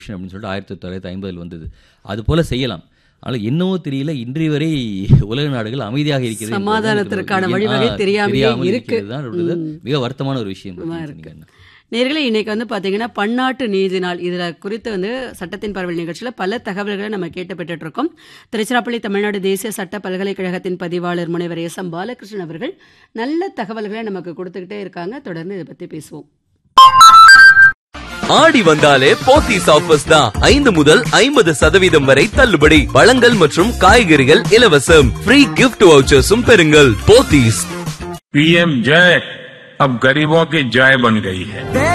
அப்படின்னு சொல்லிட்டு ஆயிரத்தி தொள்ளாயிரத்தி ஐம்பதில் வந்தது அது போல செய்யலாம் ஆனால் என்னவோ தெரியல இன்றைய வரை உலக நாடுகள் அமைதியாக இருக்கிறது என்பதுதான் சமாதானத்திற்கான இருக்கிறது. வழிவகை ஆ, தெரியாமலே தெரியாமல் இருக்கு. இருக்கிறதுதான் உள்ளது. மிக வருத்தமான ஒரு விஷயம் பார்த்தீங்கன்னா. நேர்களே இன்னைக்கு வந்து பாத்தீங்கன்னா பன்னாட்டு நீதி நாள் இதுல குறித்து வந்து சட்டத்தின் பரவல் நிகழ்ச்சியில பல தகவல்களை நம்ம கேட்டு பெற்றுட்டு இருக்கோம் திருச்சிராப்பள்ளி தமிழ்நாடு தேசிய சட்ட பல்கலைக்கழகத்தின் பதிவாளர் முனைவர் எஸ் எம் பாலகிருஷ்ணன் அவர்கள் நல்ல தகவல்களை நமக்கு கொடுத்துக்கிட்டே இருக்காங்க தொடர்ந்து இதை பத்தி பேசுவோம் ஆடி வந்தாலே போத்தீஸ் ஆஃபர்ஸ் தான் ஐந்து முதல் ஐம்பது சதவீதம் வரை தள்ளுபடி பழங்கள் மற்றும் காய்கறிகள் இலவசம் ஃப்ரீ கிஃப்ட் வவுச்சர்ஸும் பெறுங்கள் போத்தீஸ் पीएम जय अब गरीबों की जय बन गई है